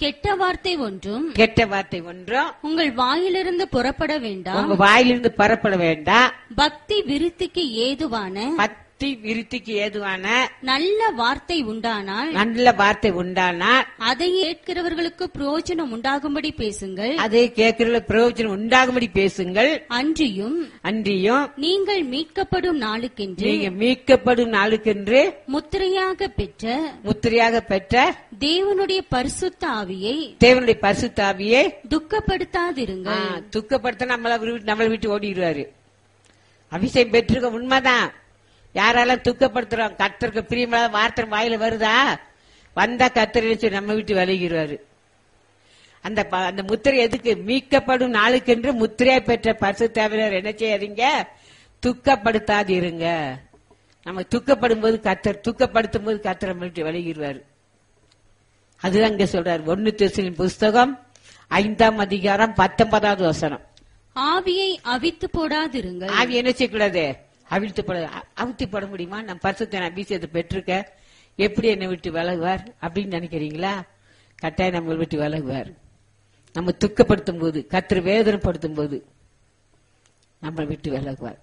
கெட்ட வார்த்தை ஒன்றும் கெட்ட வார்த்தை ஒன்றும் உங்கள் வாயிலிருந்து புறப்பட வேண்டாம் உங்க வாயிலிருந்து பரப்பட வேண்டாம் பக்தி விருத்திக்கு ஏதுவான பக்தி விருத்திக்கு ஏதுவான நல்ல வார்த்தை உண்டானால் நல்ல வார்த்தை உண்டானால் அதை கேட்கிறவர்களுக்கு பிரயோஜனம் உண்டாகும்படி பேசுங்கள் அதை கேட்கிற பிரயோஜனம் உண்டாகும்படி பேசுங்கள் அன்றியும் அன்றியும் நீங்கள் மீட்கப்படும் நாளுக்கென்று நீங்க மீட்கப்படும் நாளுக்கென்று முத்திரையாக பெற்ற முத்திரையாக பெற்ற தேவனுடைய பரிசுத்த ஆவியை தேவனுடைய பரிசுத்தாவியை துக்கப்படுத்தாதிருங்கள் துக்கப்படுத்த நம்மள விட்டு- நம்மளை விட்டு ஓடிடுவாரு அபிஷேகம் பெற்றிருக்க உண்மைதான் யாரெல்லாம் துக்கப்படுத்துறோம் கத்தருக்கு பிரியமான வார்த்தை வாயில வருதா வந்தா கத்தர் சொல்லி நம்ம விட்டு விலகிடுவாரு அந்த ப- அந்த முத்திரை எதுக்கு மீட்கப்படும் நாளுக்கென்று முத்திரையை பெற்ற பரிசு தேவையார் என்ன செய்யாதீங்க துக்கப்படுத்தாதிருங்க நம்ம துக்கப்படும் போது கத்தர் துக்கப்படுத்தும் போது கத்தர் நம்ம விட்டு விலகிடுவாரு அதுதான் இங்க சொல்றாரு ஒன்னு தெசிலின் புஸ்தகம் ஐந்தாம் அதிகாரம் பத்தொன்பதாவது வசனம் ஆவியை அவித்து போடாதிருங்கள் ஆவி என்ன செய்யக்கூடாது அவிழ்த்து போட அவிழ்த்து போட முடியுமா நான் பரிசுத்த அபிஷேகத்தை பெற்றிருக்க எப்படி என்னை விட்டு விலகுவார் அப்படின்னு நினைக்கிறீங்களா கட்டாயம் நம்மளை விட்டு விலகுவார் நம்ம துக்கப்படுத்தும் போது கத்திர வேதனைப்படுத்தும் போது நம்மளை விட்டு விலகுவார்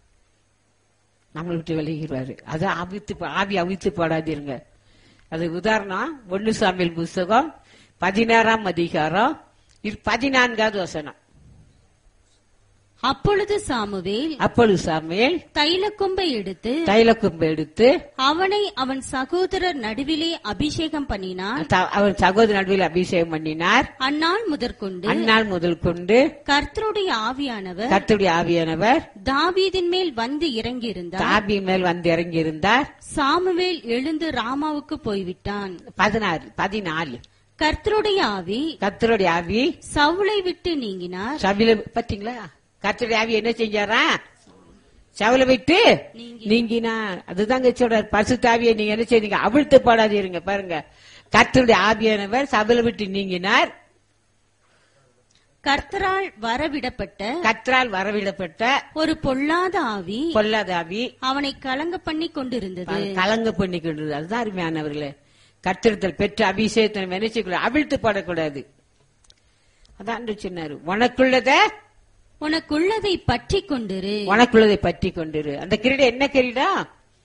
நம்மளை விட்டு விலகிடுவாரு அது அவித்து போ- ஆவி அவித்து போடாதீருங்க அது உதாரணம் ஒன்னு சாமியல் புஸ்தகம் பதினாறாம் அதிகாரம் இரு- பதினான்காவது வசனம் அப்பொழுது சாமுவேல் அப்பொழுது சாமியல் தைல கொம்பை எடுத்து தைலக்கும்பு எடுத்து அவனை அவன் சகோதரர் நடுவிலே அபிஷேகம் பண்ணினான் த- அவன் சகோதர நடுவில் அபிஷேகம் பண்ணினார் அந்நாள் முதற்கொண்டு அந்நாள் முதல் கொண்டு கர்த்தருடைய ஆவியானவர் கர்த்தருடைய ஆவியானவர் தாவீதின் மேல் வந்து இறங்கியிருந்தார் தாபி மேல் வந்து இறங்கியிருந்தார் சாமுவேல் எழுந்து ராமாவுக்கு போய்விட்டான் பதினாறு பதினாலு கர்த்தருடைய ஆவி கர்த்தருடைய ஆவி சவுளை விட்டு நீங்கினார் சபையில பாத்தீங்களா கர்த்தருடைய ஆவி என்ன செஞ்சாரா சவுல விட்டு நீங்கினார் அதுதாங்க சொல்றாரு பரிசுத்தாவியை நீங்க என்ன செய்றீங்க அவிழ்த்து போடாதீருங்க பாருங்க கர்த்தருடைய ஆவியானவர் சபையில விட்டு நீங்கினார் கர்த்தரால் வரவிடப்பட்ட கர்த்தரால் வரவிடப்பட்ட ஒரு பொல்லாத ஆவி பொல்லாத ஆவி அவனை கலங்க பண்ணி கொண்டிருந்தது கலங்க பண்ணிக்கின்றது அதுதான் அருமையானவர்களே கத்திரத்தில் பெற்ற அபிஷேகத்தை நம்ம என்ன செய்யக்கூடாது அவிழ்த்து போடக்கூடாது அதான் அன்று சொன்னாரு உனக்குள்ளத உனக்குள்ளதை பற்றி கொண்டிரு உனக்குள்ளதை பற்றி கொண்டிரு அந்த கிரீடம் என்ன கிரீடம்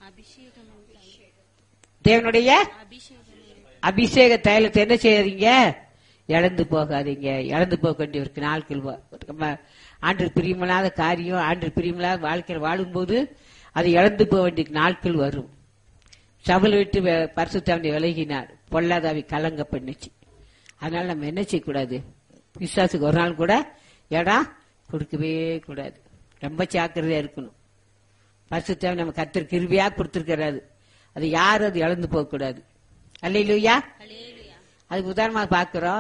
தேவனுடைய அபிஷேக தைலத்தை என்ன செய்யறீங்க இழந்து போகாதீங்க இழந்து போக வேண்டியவருக்கு நாட்கள் வ- நம்ம ஆண்டு பிரியமில்லாத காரியம் ஆண்டு பிரியமில்லாத வாழ்க்கையில் வாழும்போது அதை இழந்து போக வேண்டிய நாட்கள் வரும் சபல் விட்டு வெ- பரிசுத்தாண்டி விலகினார் பொல்லாதாவி கலங்க பண்ணுச்சு அதனால நம்ம என்ன செய்யக்கூடாது விசுவாசுக்கு ஒரு நாள் கூட இடம் கொடுக்கவே கூடாது ரொம்ப ஜாக்கிரதையா இருக்கணும் பரிசுத்தாவி நம்ம கத்தர் கிருபியா கொடுத்திருக்கிறாரு அது யாரும் அது இழந்து போக கூடாது அல்லையிலுயா அதுக்கு உதாரணமாக பார்க்கிறோம்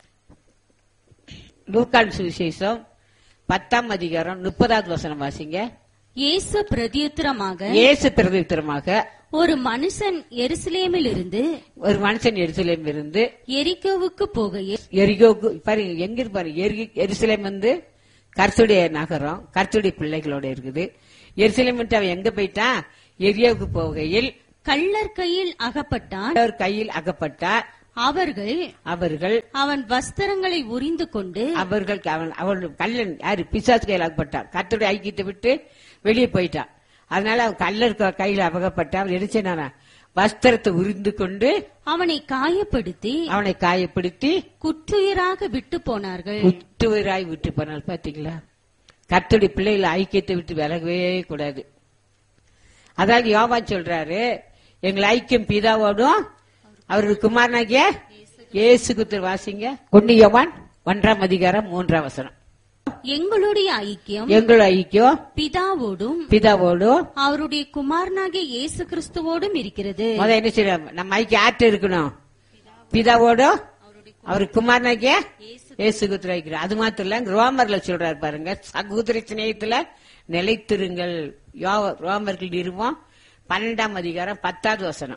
லூக்கான் சுவிசேஷம் பத்தாம் அதிகாரம் முப்பதாவது வசனம் வாசிங்க இயேசு பிரதியுத்தரமாக இயேசு பிரதித்திரமாக ஒரு மனுஷன் எருசலேமில் இருந்து ஒரு மனுஷன் எருசலேம் இருந்து எரிகோவுக்கு போகையில் எரிகோக்கு பாருங்க எங்க இருப்பாரு எரி- எருசலேம் வந்து கர்த்துடைய நகரம் கர்த்துடைய பிள்ளைகளோட இருக்குது எருசலேம் விட்டு அவன் எங்க போயிட்டான் எரியோவுக்கு போகையில் கள்ளர் கையில் அகப்பட்டான் அவர் கையில் அகப்பட்டார் அவர்கள் அவர்கள் அவன் வஸ்திரங்களை உரிந்து கொண்டு அவர்கள் அவன் அவன் கல்லன் யாரு பிசாசு கையில் அகப்பட்டான் கர்த்தருடைய ஐக்கியத்தை விட்டு வெளியே போயிட்டான் அதனால அவன் கல்லர் க- கையில் அகப்பட்டான் அவன் எரிச்சனானா வஸ்திரத்தை உரிந்து கொண்டு அவனை காயப்படுத்தி அவனை காயப்படுத்தி குற்றுயிராக விட்டு போனார்கள் குத்துவராய் விட்டு போனால் பாத்தீங்களா கர்த்தருடைய பிள்ளைகளை ஐக்கியத்தை விட்டு விலகவே கூடாது அதாவது யோவான் சொல்றாரு எங்கள் ஐக்கியம் பிதாவோடும் அவருடைய குமாரனாகிய இயேசு குத்தர் வாசிங்க ஒன்னு யோவான் ஒன்றாம் அதிகாரம் மூன்றாம் வசனம் எங்களுடைய ஐக்கியம் எங்கள் ஐக்கியம் பிதாவோடும் பிதாவோடும் அவருடைய குமாரனாகிய இயேசு கிறிஸ்துவோடும் இருக்கிறது முத என்ன செய்யலாம் நம்ம ஐக்கியம் ஆற்று இருக்கணும் பிதாவோடும் அவர் குமாரனாகிய இயேசு குத்திர ஐக்கியம் அது மாத்திரம் இல்ல ரோமர்ல சொல்றாரு பாருங்க சகோதர சிநேகத்துல நிலைத்திருங்கள் யோ- ரோமர்கள் இருவோம் பன்னெண்டாம் அதிகாரம் பத்தாவது வசனம்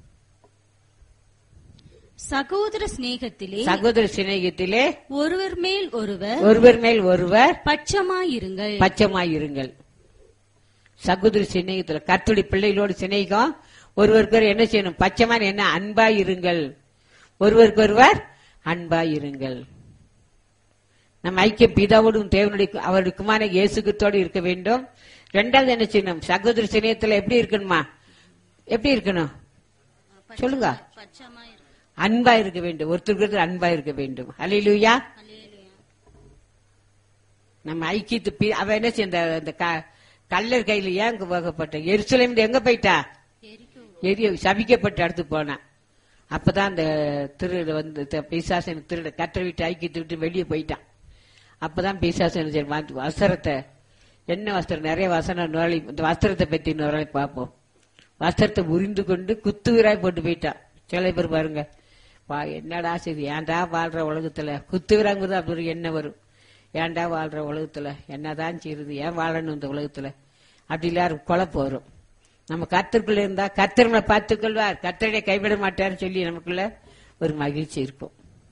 சகோதர சிநேகத்திலே சகோதர சிநேகத்திலே ஒருவர் மேல் ஒருவர் ஒருவர் மேல் ஒருவர் பட்சமாயிருங்கள் பச்சமாயிருங்கள் சகோதர சிநேகத்துல கர்த்தருடைய பிள்ளைகளோடு சிநேகம் ஒருவருக்கு என்ன செய்யணும் பச்சைமான என்ன அன்பா இருங்கள் ஒருவருக்கு ஒருவர் அன்பாய் இருங்கள் நம்ம ஐக்கிய பிதாவோடும் தேவனுடைய அவருடைய குமார இயேசுக்கத்தோடு இருக்க வேண்டும் ரெண்டாவது என்ன செய்யணும் சகோதர சிநேகத்துல எப்படி இருக்கணுமா எப்படி இருக்கணும் சொல்லுங்க அன்பா இருக்க வேண்டும் ஒருத்தருக்கு ஒருத்தர் அன்பா இருக்க வேண்டும் ஹalleluya நம்ம ஐக்கியத்து பி- அவ என்ன செய்ய இந்த- இந்த க- கல்லர் கையில ஏன் இங்க போகப்பட்ட எருசலேம் எங்க போயிட்டா எரிய சபிக்கப்பட்ட இடத்து போனா அப்பதான் அந்த திருட வந்து த- பிசாசன் திருட கற்ற விட்டு ஐக்கியத்தை விட்டு வெளியே போயிட்டான் அப்பதான் பிசாசன் சரி மாத்து- வஸ்திரத்தை என்ன வஸ்திரம் நிறைய வசனம் நுரளி இந்த வஸ்திரத்தை பத்தி நுரளி பார்ப்போம் வஸ்திரத்தை உரிந்து கொண்டு குத்துவிராய் போட்டு போயிட்டான் சில பேர் பாருங்க வா என்னடா சரி ஏன்டா வாழ்ற உலகத்துல குத்துவிராங்கிறது அப்படி ஒரு எண்ணம் வரும் ஏன்டா வாழ்ற உலகத்துல என்னதான் செய்யுது ஏன் வாழணும் இந்த உலகத்துல அப்படி எல்லாரும் குழப்பம் வரும் நம்ம கத்திற்குள்ள இருந்தா கத்தர் நம்மளை பார்த்துக் கொள்வார் கத்தரை கைவிட மாட்டார்னு சொல்லி நமக்குள்ள ஒரு மகிழ்ச்சி இருக்கும்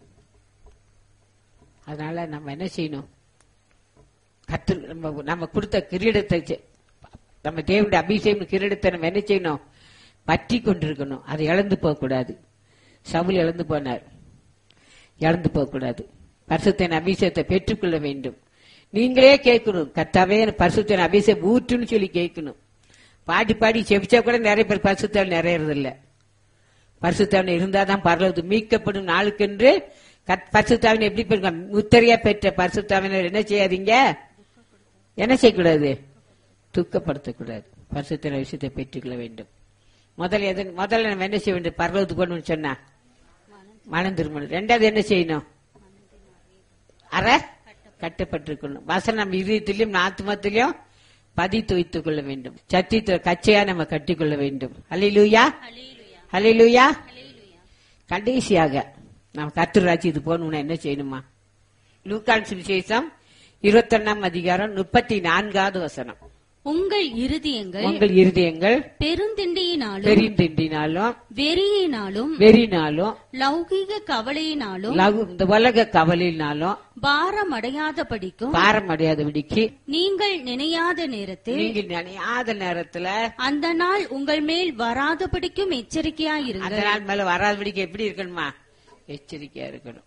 அதனால நம்ம என்ன செய்யணும் கத்து நம்ம நம்ம கொடுத்த கிரீடத்தை செ- நம்ம தேவனுடைய அபிஷேகம் கிரீடத்தை நம்ம என்ன செய்யணும் பற்றி கொண்டிருக்கணும் அதை இழந்து போக கூடாது சவுல் இழந்து போனார் இழந்து போக கூடாது பரிசுத்தின் அபிஷேகத்தை பெற்றுக்கொள்ள வேண்டும் நீங்களே கேட்கணும் கத்தாவே எனக்கு பரிசுத்தின் அபிஷேகம் ஊற்றுன்னு சொல்லி கேட்கணும் பாடி பாடி செபிச்சா கூட நிறைய பேர் பரிசுத்தால் நிறையறது இல்ல பரிசுத்தாவன் இருந்தாதான் பரலவது மீட்கப்படும் நாளுக்கென்று கத்- பரிசுத்தாவினை எப்படி பெறுங்க முத்தரையா பெற்ற பரிசுத்தாவினர் என்ன செய்யாதீங்க என்ன செய்யக்கூடாது துக்கப்படுத்தக்கூடாது பரிசுத்தின விஷயத்தை பெற்றுக்கொள்ள வேண்டும் முதல்ல எது முதல்ல நம்ம என்ன செய்ய வேண்டும் பரலவத்துக்கு போகணும்னு சொன்னா மனம் திரும்பணும் ரெண்டாவது என்ன செய்யணும் அற கட்டப்பட்டிருக்கணும் வசனம் நம்ம இதயத்திலும் ஆத்மத்திலும் பதித்து வைத்துக் கொள்ள வேண்டும் சத்தியத்தை கச்சையா நம்ம கட்டிக்கொள்ள வேண்டும் ஹalleluya ஹalleluya கடைசியாக நாம் கர்த்தர் ராஜ்யத்து போகணும்னா என்ன செய்யணுமா லூக்கான் சுவிசேஷம் இருபத்தொன்னாம் அதிகாரம் முப்பத்தி நான்காவது வசனம் உங்கள் இருதயங்கள் உங்கள் இருதயங்கள் பெருந்திண்டியினாலும் பெரிந்திண்டினாலும் வெறியினாலும் வெறினாலும் லௌகீக கவலையினாலும் லகு- இந்த உலக கவலையினாலும் பாரமடையாத படிக்கும் பாரம் அடையாதபடிக்கு நீங்கள் நினையாத நேரத்தில் நீங்கள் நினையாத நேரத்துல அந்த நாள் உங்கள் மேல் வராத படிக்கும் எச்சரிக்கையாயிருங்கள் அந்த நாள் மேல வராதபடிக்கு எப்படி இருக்கணுமா எச்சரிக்கையா இருக்கணும்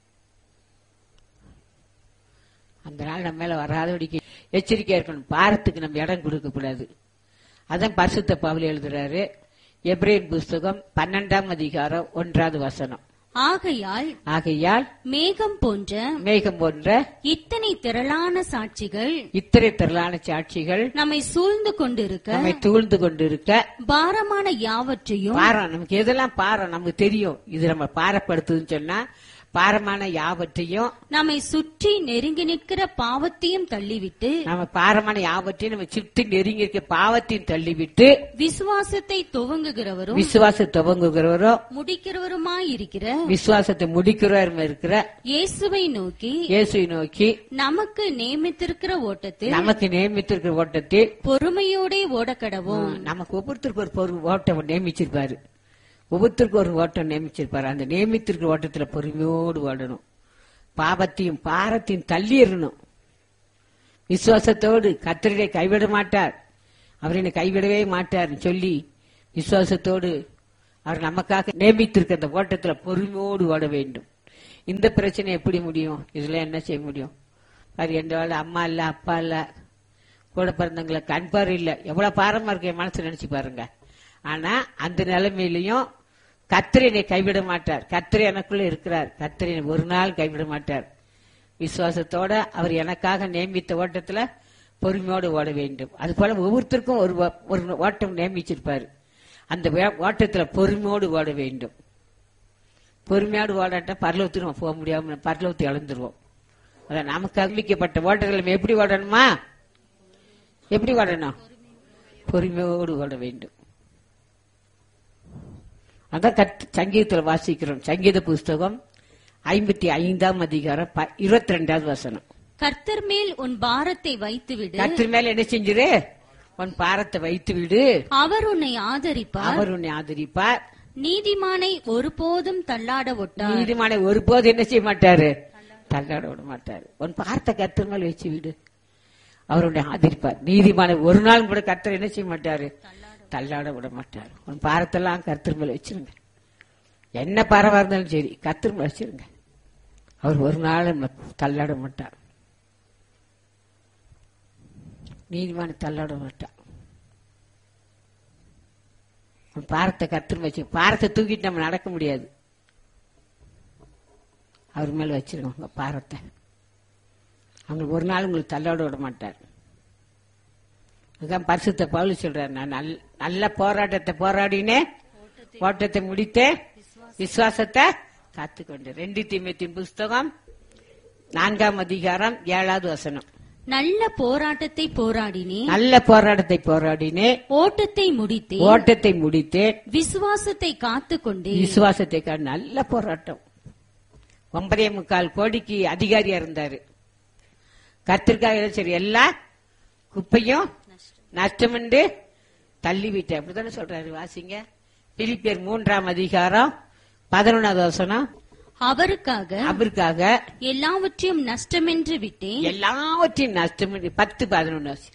அந்த நாள் நம்ம மேல வராதபடிக்கு எச்சரிக்கையா இருக்கணும் பாரத்துக்கு நம்ம இடம் கொடுக்க கூடாது அதான் பரிசுத்த பவுல் எழுதுறாரு எப்ரேன் புஸ்தகம் பன்னெண்டாம் அதிகாரம் ஒன்றாவது வசனம் ஆகையால் ஆகையால் மேகம் போன்ற மேகம் போன்ற இத்தனை திரளான சாட்சிகள் இத்தனை திரளான சாட்சிகள் நம்மை சூழ்ந்து கொண்டிருக்க நம்மை தூழ்ந்து கொண்டிருக்க பாரமான யாவற்றையும் பாரம் நமக்கு எதெல்லாம் பாரம் நமக்கு தெரியும் இது நம்ம பாரப்படுத்துதுன்னு சொன்னா பாரமான யாவற்றையும் நம்மை சுற்றி நெருங்கி நிற்கிற பாவத்தையும் தள்ளிவிட்டு நம்ம பாரமான யாவற்றையும் நம்ம சுத்தி நெருங்கி இருக்க பாவத்தையும் தள்ளிவிட்டு விசுவாசத்தை துவங்குகிறவரும் விசுவாச துவங்குகிறவரோ முடிக்கிறவருமாயிருக்கிற விசுவாசத்தை முடிக்கிறவரும் இருக்கிற இயேசுவை நோக்கி இயேசுவை நோக்கி நமக்கு நியமித்திருக்கிற ஓட்டத்தில் நமக்கு நியமித்திருக்கிற ஓட்டத்தில் பொறுமையோடே ஓடக்கடவும் நமக்கு ஒவ்வொருத்தருக்கு ஒரு பொறு ஓட்டம் நியமிச்சிருப்பாரு ஒவ்வொருத்தருக்கு ஒரு ஓட்டம் நியமிச்சிருப்பாரு அந்த நியமித்திருக்கிற ஓட்டத்துல பொறுமையோடு ஓடணும் பாவத்தையும் பாரத்தையும் தள்ளிடணும் விசுவாசத்தோடு கத்தரிடை கைவிட மாட்டார் அவர் என்னை கைவிடவே மாட்டார் சொல்லி விசுவாசத்தோடு அவர் நமக்காக நியமித்திருக்க அந்த ஓட்டத்துல பொறுமையோடு ஓட வேண்டும் இந்த பிரச்சனை எப்படி முடியும் இதுல என்ன செய்ய முடியும் பாரு எந்த அம்மா இல்ல அப்பா இல்ல கூட பிறந்தவங்களை கண் பார்வை இல்ல எவ்வளவு பாரமா இருக்கு என் மனசு நினைச்சு பாருங்க ஆனா அந்த நிலைமையிலையும் கத்திரி என்னை கைவிட மாட்டார் கத்திரி எனக்குள்ள இருக்கிறார் கத்திரி என்னை ஒரு நாள் கைவிட மாட்டார் விசுவாசத்தோட அவர் எனக்காக நியமித்த ஓட்டத்துல பொறுமையோடு ஓட வேண்டும் அது போல ஒவ்வொருத்தருக்கும் ஒரு வ- ஒரு ஓட்டம் நியமிச்சிருப்பாரு அந்த வே- ஓட்டத்துல பொறுமையோடு ஓட வேண்டும் பொறுமையோடு ஓடாட்டா பரலவத்துக்கு நம்ம போக முடியாம பரலவத்தை இழந்துருவோம் அதான் நமக்கு அறிவிக்கப்பட்ட ஓட்டத்தில் நம்ம எப்படி ஓடணுமா எப்படி ஓடணும் பொறுமையோடு ஓட வேண்டும் அதான் கத் சங்கீதத்தில் வாசிக்கிறோம் சங்கீத புஸ்தகம் ஐம்பத்தி ஐந்தாம் அதிகாரம் இருபத்தி ரெண்டாவது வசனம் கர்த்தர் மேல் உன் பாரத்தை வைத்துவிடு கத்திர மேல என்ன செஞ்சிரு உன் பாரத்தை வைத்து விடு அவர் உன்னை ஆதரிப்பார் அவர் உன்னை ஆதரிப்பார் நீதிமானை ஒருபோதும் தள்ளாட ஒட்டார் நீதிமான ஒருபோது என்ன செய்ய மாட்டாரு தள்ளாட விட மாட்டாரு உன் பார்த்த கத்திர மேல வச்சு விடு அவர் உன்னை ஆதரிப்பார் நீதிமான ஒரு நாள் கூட கர்த்தர் என்ன செய்ய மாட்டாரு தள்ளாட விட மாட்டார் உன் பாரத்தெல்லாம் கர்த்தர் மேல வச்சிருங்க என்ன பாரவா இருந்தாலும் சரி கர்த்தர் மேல வச்சிருங்க அவர் ஒரு நாள் நம்மளை தள்ளாட மாட்டார் நீதிமான தள்ளாட மாட்டார் அவன் பாரத்தை கத்துன்னு வச்சு பாரத்தை தூக்கிட்டு நம்ம நடக்க முடியாது அவர் மேல வச்சிருக்கோம் உங்க பாரத்தை அவங்களுக்கு ஒரு நாள் உங்களுக்கு தள்ளாட விட மாட்டார் அதுதான் பரிசுத்த பவுல் சொல்றாரு நான் நல்ல நல்ல போராட்டத்தை போராடினேன் ஓட்டத்தை முடித்தேன் விசுவாசத்தை காத்துக்கொண்டேன் ரெண்டு தீமத்தின் புஸ்தகம் நான்காம் அதிகாரம் ஏழாவது வசனம் நல்ல போராட்டத்தை போராடினேன் நல்ல போராட்டத்தை போராடினேன் ஓட்டத்தை முடித்தேன் ஓட்டத்தை முடித்தேன் விசுவாசத்தை காத்துக்கொண்டேன் விசுவாசத்தை கா- நல்ல போராட்டம் ஒன்பதே முக்கால் கோடிக்கு அதிகாரியா இருந்தாரு கத்திற்காக சரி எல்லா குப்பையும் நஷ்டமுண்டு தள்ளி விட்டேன் அப்படித்தானே சொல்றாரு வாசிங்க பிலிப்பியர் மூன்றாம் அதிகாரம் பதினொன்னாவது வசனம் அவருக்காக அவருக்காக எல்லாவற்றையும் நஷ்டமென்று விட்டேன் எல்லாவற்றையும் நஷ்டம் பத்து பதினொன்னு வசனம்.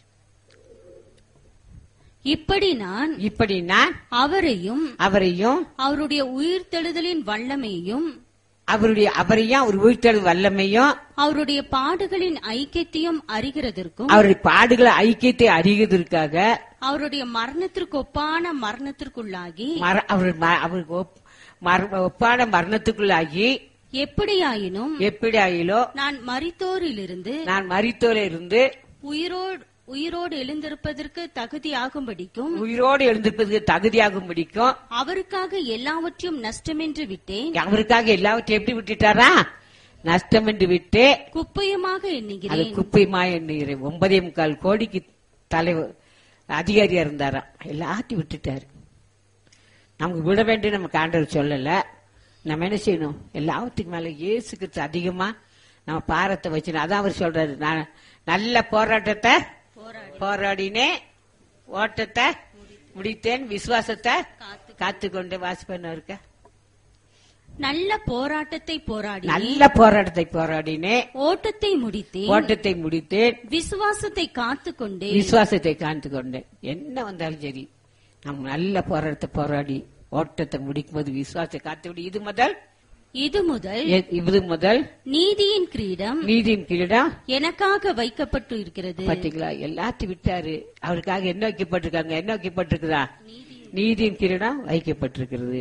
இப்படி நான் இப்படி நான் அவரையும் அவரையும் அவருடைய உயிர்த்தெழுதலின் வல்லமையும் அவருடைய அவரையும் அவர் உயிர்த்தல் வல்லமையும் அவருடைய பாடுகளின் ஐக்கியத்தையும் அறிகிறதற்கும் அவருடைய பாடுகளை ஐக்கியத்தை அறிவதற்காக அவருடைய மரணத்திற்கு ஒப்பான மரணத்திற்குள்ளாகி மர- அவர் ம- அவருக்கு ஒப்- மர- ஒப்பான மரணத்துக்குள்ளாகி எப்படியாயினும் எப்படி ஆகிலோ நான் மரித்தோரிலிருந்து நான் மரித்தோல இருந்து உயிரோடு உயிரோடு எழுந்திருப்பதற்கு தகுதியாகும்படிக்கும் உயிரோடு எழுந்திருப்பதற்கு தகுதியாகும் பிடிக்கும் அவருக்காக எல்லாவற்றையும் நஷ்டமென்று விட்டேன் அவருக்காக எல்லாவற்றையும் எப்படி விட்டுட்டாரா நஷ்டம் என்று விட்டு குப்பையுமாக அது எண்ணுகிறேன் குப்பைமா எண்ணுகிறேன் ஒன்பதே முக்கால் கோடிக்கு தலைவர் அதிகாரியா இருந்தாராம் எல்லாத்தையும் விட்டுட்டாரு நமக்கு விட வேண்டிய நமக்கு ஆண்டவர் சொல்லல நம்ம என்ன செய்யணும் எல்லாத்துக்கும் மேல இயேசு கிறிஸ்து அதிகமா நம்ம பாரத்தை வச்சு அதான் அவர் சொல்றாரு நான் நல்ல போராட்டத்தை போராடினேன் ஓட்டத்தை முடித்தேன் விசுவாசத்தை காத்துக்கொண்டு வாசிப்பேன் இருக்க நல்ல போராட்டத்தை போராடி நல்ல போராட்டத்தை போராடினேன் ஓட்டத்தை முடித்தேன் ஓட்டத்தை முடித்தேன் விசுவாசத்தை காத்துக்கொண்டேன் விசுவாசத்தை காத்து கொண்டேன் என்ன வந்தாலும் சரி நம்ம நல்ல போராட்டத்தை போராடி ஓட்டத்தை முடிக்கும் போது விசுவாசத்தை காத்து விடு இது முதல் இது முதல் எ- இது முதல் நீதியின் கிரீடம் நீதியின் கீழம் எனக்காக வைக்கப்பட்டு இருக்கிறது பாத்தீங்களா எல்லாத்தையும் விட்டாரு அவருக்காக என்ன வைக்கப்பட்டிருக்காங்க என்ன வைக்கப்பட்டிருக்குதா நீதியின் கிரீடம் வைக்கப்பட்டிருக்கிறது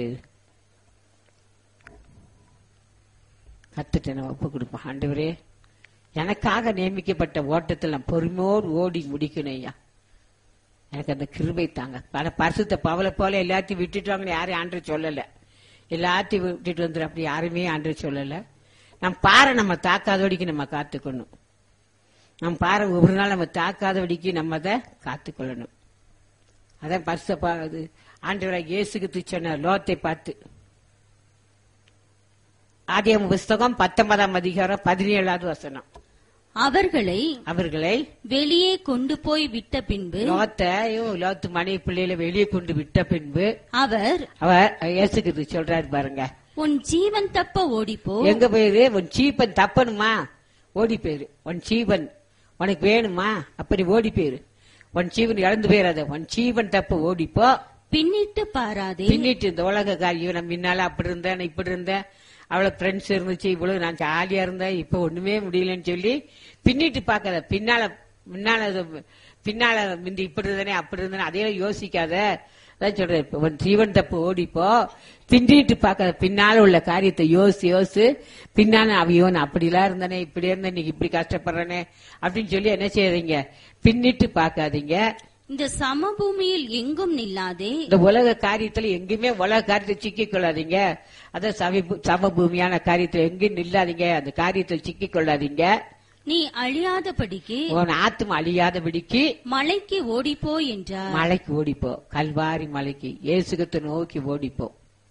கத்துட்டு நம்ம ஒப்பு கொடுப்போம் ஆண்டவரே எனக்காக நியமிக்கப்பட்ட ஓட்டத்தில் நான் பொறுமையோடு ஓடி முடிக்கணும் ஐயா எனக்கு அந்த கிருபை தாங்க பல பரிசுத்த பவலை போல எல்லாத்தையும் விட்டுட்டாங்கன்னு யாரையும் ஆண்டு சொல்லல எல்லாத்தையும் விட்டுட்டு வந்துடும் அப்படி யாருமே ஆண்டு சொல்லல நம்ம பாறை நம்ம தாக்காதபடிக்கு நம்ம காத்துக்கணும் நம்ம பாறை ஒரு நாள் நம்ம தாக்காதபடிக்கு நம்ம அதை காத்துக்கொள்ளணும் அதான் பரிச அது ஆண்டவராக இயேசுக்கு சொன்ன லோத்தை பார்த்து ஆதியம் புஸ்தகம் பத்தொன்பதாம் அதிகாரம் பதினேழாவது வசனம் அவர்களை அவர்களை வெளியே கொண்டு போய் விட்ட பின்பு லோத்தையும் லோத்து மனைவி பிள்ளைகளை வெளியே கொண்டு விட்ட பின்பு அவர் அவர் இயேசுக்கு சொல்றாரு பாருங்க உன் ஜீவன் தப்ப ஓடிப்போ எங்க போயிரு உன் சீப்பன் தப்பணுமா ஓடி போயிரு உன் சீவன் உனக்கு வேணுமா அப்படி ஓடி போயிரு உன் சீவன் இழந்து போயிடாத உன் சீவன் தப்ப ஓடிப்போ பின்னிட்டு பாராதே பின்னிட்டு இந்த உலக காரியம் நான் முன்னால அப்படி இருந்தேன் நான் இப்படி இருந்தேன் அவ்வளவு ஃப்ரெண்ட்ஸ் இருந்துச்சு இவ்வளவு நான் ஜாலியா இருந்தேன் இப்ப ஒண்ணுமே முடியலன்னு சொல்லி பின்னிட்டு பார்க்காத பின்னால முன்னால அது- பின்னால முந்தி இப்படி இருந்தனே அப்படி இருந்தனே அதையும் யோசிக்காத அதான் சொல்றேன் இப்ப உன் ஜீவன் தப்பு ஓடிப்போ பின்னிட்டு பார்க்காத பின்னால உள்ள காரியத்தை யோசி யோசி பின்னால அவையோ நான் அப்படிலாம் இருந்தனே இப்படி இருந்தேன் இன்னைக்கு இப்படி கஷ்டப்படுறேனே அப்படின்னு சொல்லி என்ன செய்யறீங்க பின்னிட்டு பார்க்காதீங்க இந்த சமபூமியில் எங்கும் நில்லாதே இந்த உலக காரியத்துல எங்கேயுமே உலக காரியத்தை சிக்கிக் கொள்ளாதீங்க அதான் சம- சமபூமியான காரியத்துல எங்கேயும் நில்லாதீங்க அந்த காரியத்தில் சிக்கிக் கொள்ளாதீங்க நீ அழியாதபடிக்கு உன் ஆத்தும் அழியாதபடிக்கு மலைக்கு ஓடிப்போ என்றார் மலைக்கு ஓடிப்போ கல்வாரி மலைக்கு இயேசுகத்தை நோக்கி ஓடிப்போ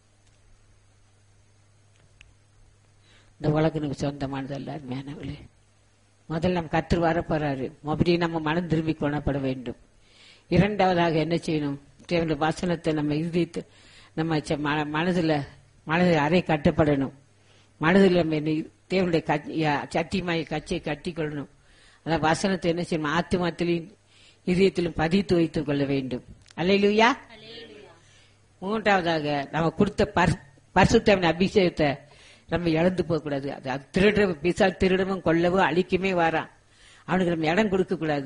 இந்த உலகம் நமக்கு சொந்தமானது அல்ல மேனவளே முதல்ல நம்ம கற்று வர போறாரு மறுபடியும் நம்ம மனம் திரும்பி கொள்ளப்பட வேண்டும் இரண்டாவதாக என்ன செய்யணும் தேவனுடைய வசனத்தை நம்ம இறுதித்து நம்ம ச- ம- மனதுல மனது அறை கட்டப்படணும் மனதில் நம்ம என்ன தேவனுடைய கச்- ய- சத்தியமாய் கச்சை கட்டிக்கொள்ளணும் அதான் வசனத்தை என்ன செய்யணும் ஆத்துமாத்திலையும் இதயத்திலும் பதித்து வைத்துக் கொள்ள வேண்டும் அல்லையிலுயா மூன்றாவதாக நம்ம கொடுத்த பர்- பரிசுத்தவன் அபிஷேகத்தை நம்ம இழந்து போக கூடாது அது அது திருடுற பிசா திருடவும் கொல்லவும் அழிக்குமே வாரான் அவனுக்கு நம்ம இடம் கொடுக்க கூடாது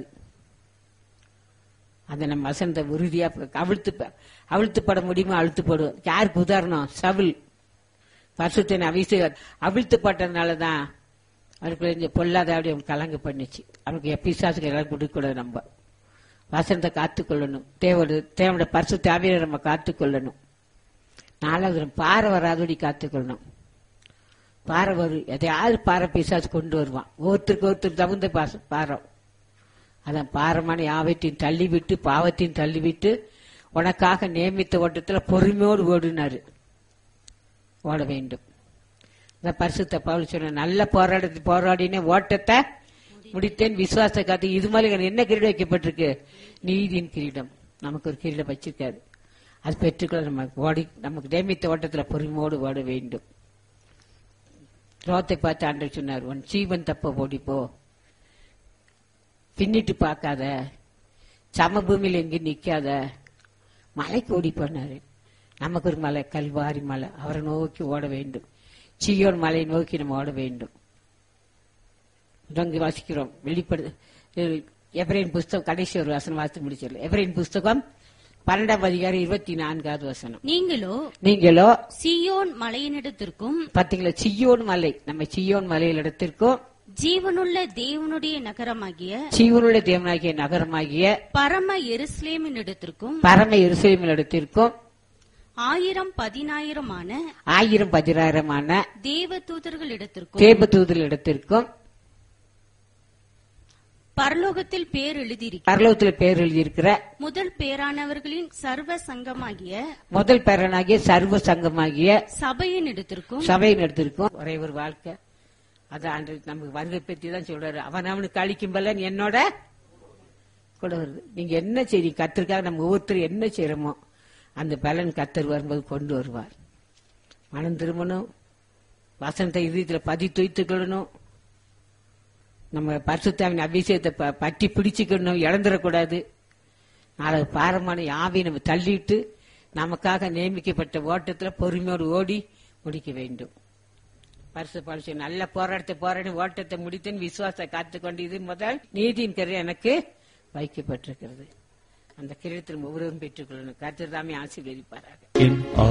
அந்த நம்ம வசனத்தை உறுதியா ப- அவிழ்த்து ப- அவிழ்த்து பட முடியுமோ அழுத்து போடுவோம் யாருக்கு உதாரணம் சவுல் பரிசுத்தன் அபிஷேக அவிழ்த்து பட்டதுனாலதான் அவனுக்கு இந்த பொல்லாத அப்படி அவன் கலங்க பண்ணுச்சு அவனுக்கு பிசாசுக்கு இடம் கொடுக்க கூடாது நம்ம வசனத்தை காத்துக்கொள்ளணும் தேவோட தேவோட பரிசு தேவையை நம்ம காத்துக்கொள்ளணும் நாலாவது நம்ம பாறை வராதபடி காத்துக்கொள்ளணும் பாறை வரும் எதையாவது பாறை பிசாசு கொண்டு வருவான் ஒருத்தருக்கு ஒருத்தர் தகுந்த பாச பாரம் அதான் பாரமான யாவத்தையும் தள்ளிவிட்டு பாவத்தையும் தள்ளிவிட்டு உனக்காக நியமித்த ஓட்டத்துல பொறுமையோடு ஓடினாரு ஓட வேண்டும் இந்த பரிசுத்த பவுல் சொன்ன நல்ல போராட்டத்தை போராடினே ஓட்டத்தை முடித்தேன் விசுவாச காத்து இது மாதிரி எனக்கு என்ன கிரீடம் வைக்கப்பட்டிருக்கு நீதியின் கிரீடம் நமக்கு ஒரு கிரீடம் வச்சிருக்காரு அது பெற்றுக்கொள்ள நமக்கு ஓடி நமக்கு நியமித்த ஓட்டத்துல பொறுமையோடு ஓட வேண்டும் ரோத்தை பார்த்து ஆண்டவர் சொன்னார் உன் ஜீவன் தப்ப ஓடி போ பின்னிட்டு பார்க்காத சமபூமியில் எங்கேயும் நிக்காத மலைக்கு ஓடி போனாரு நமக்கு ஒரு மலை கல்வாரி மலை அவரை நோக்கி ஓட வேண்டும் சீயோன் மலையை நோக்கி நம்ம ஓட வேண்டும் இங்க வாசிக்கிறோம் வெளிப்படு எவரின் புஸ்தகம் கடைசி ஒரு வசனம் வாசித்து முடிச்சிடல எவரின் புஸ்தகம் பன்னெண்டாம் அதிகாரம் இருபத்தி நான்காவது வசனம் நீங்களோ நீங்களோ சீயோன் மலையினிடத்திற்கும் பாத்தீங்களா சியோன் மலை நம்ம சியோன் மலையில் இடத்திற்கும் ஜீவனுள்ள தேவனுடைய நகரமாகிய சீவனுடைய தேவனாகிய நகரமாகிய பரம எருசலேமினிடத்திற்கும் பரம எருசலேமில் இடத்திற்கும் ஆயிரம் பதினாயிரமான ஆயிரம் பதினாயிரமான தேவ தூதர்களிடத்திற்கும் தேபதூதல் இடத்திற்கும் பரலோகத்தில் பேர் எழுதியிருக்க பரலோகத்தில் பேர் எழுதியிருக்கிற முதல் பேரானவர்களின் சர்வ சங்கமாகிய முதல் பேரனாகிய சர்வ சங்கமாகிய சபையின் இடத்திற்கும் சபையின் இடத்திற்கும் ஒரே ஒரு வாழ்க்கை அது ஆண்டு நமக்கு வருகை பற்றி தான் சொல்றாரு அவன் அவனுக்கு அழிக்கும் பலன் என்னோட கூட வருது நீங்க என்ன செய்தி கத்திற்காக நம்ம ஒவ்வொருத்தரும் என்ன செய்யறோமோ அந்த பலன் கத்தர் வரும்போது கொண்டு வருவார் மனம் திரும்பணும் வசனத்தை இதயத்துல பதி துய்த்துக்கொள்ளணும் நம்ம பரிசுத்தாவின் அபிஷேகத்தை ப- பற்றி பிடிச்சுக்கணும் இழந்துடக்கூடாது நாளை பாரமான யாவை நம்ம தள்ளிட்டு நமக்காக நியமிக்கப்பட்ட ஓட்டத்துல பொறுமையோடு ஓடி முடிக்க வேண்டும் பரிசு பரிசு நல்ல போராட்டத்தை போராடி ஓட்டத்தை முடித்தேன் விசுவாசத்தை காத்துக்கொண்டு இது முதல் நீதியின் கரு எனக்கு வைக்கப்பட்டிருக்கிறது அந்த கிரீடத்தில் ஒவ்வொருவரும் பெற்றுக்கொள்ளணும் கருத்து தாமே ஆசீர்வதிப்பாராக என்